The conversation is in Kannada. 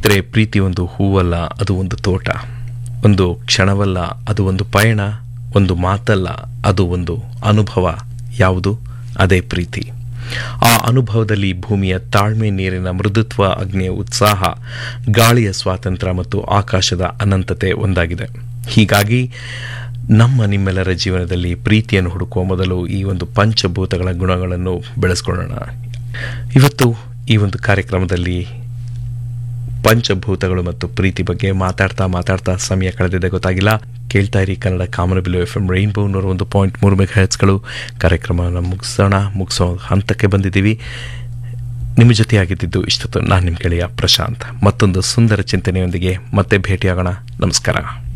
ಸ್ನೇಹಿತರೆ ಪ್ರೀತಿ ಒಂದು ಹೂವಲ್ಲ ಅದು ಒಂದು ತೋಟ ಒಂದು ಕ್ಷಣವಲ್ಲ ಅದು ಒಂದು ಪಯಣ ಒಂದು ಮಾತಲ್ಲ ಅದು ಒಂದು ಅನುಭವ ಯಾವುದು ಅದೇ ಪ್ರೀತಿ ಆ ಅನುಭವದಲ್ಲಿ ಭೂಮಿಯ ತಾಳ್ಮೆ ನೀರಿನ ಮೃದುತ್ವ ಅಗ್ನಿಯ ಉತ್ಸಾಹ ಗಾಳಿಯ ಸ್ವಾತಂತ್ರ್ಯ ಮತ್ತು ಆಕಾಶದ ಅನಂತತೆ ಒಂದಾಗಿದೆ ಹೀಗಾಗಿ ನಮ್ಮ ನಿಮ್ಮೆಲ್ಲರ ಜೀವನದಲ್ಲಿ ಪ್ರೀತಿಯನ್ನು ಹುಡುಕುವ ಮೊದಲು ಈ ಒಂದು ಪಂಚಭೂತಗಳ ಗುಣಗಳನ್ನು ಬೆಳೆಸ್ಕೊಳ್ಳೋಣ ಇವತ್ತು ಈ ಒಂದು ಕಾರ್ಯಕ್ರಮದಲ್ಲಿ ಪಂಚಭೂತಗಳು ಮತ್ತು ಪ್ರೀತಿ ಬಗ್ಗೆ ಮಾತಾಡ್ತಾ ಮಾತಾಡ್ತಾ ಸಮಯ ಕಳೆದಿದೆ ಗೊತ್ತಾಗಿಲ್ಲ ಕೇಳ್ತಾ ಇರಿ Kannada Kamanabillu F M rainbow ನೂರ ಒಂದು ಪಾಯಿಂಟ್ ಮೂರು ಮೆಗಾ ಹೆಚ್ಗಳು ಕಾರ್ಯಕ್ರಮವನ್ನು ಮುಗಿಸೋಣ ಮುಗಿಸೋ ಹಂತಕ್ಕೆ ಬಂದಿದ್ದೀವಿ ನಿಮ್ಮ ಜೊತೆಯಾಗಿದ್ದು ಇಷ್ಟೊತ್ತು ನಾನು ನಿಮ್ಮ ಗೆಳೆಯ ಪ್ರಶಾಂತ್ ಮತ್ತೊಂದು ಸುಂದರ ಚಿಂತನೆಯೊಂದಿಗೆ ಮತ್ತೆ ಭೇಟಿಯಾಗೋಣ ನಮಸ್ಕಾರ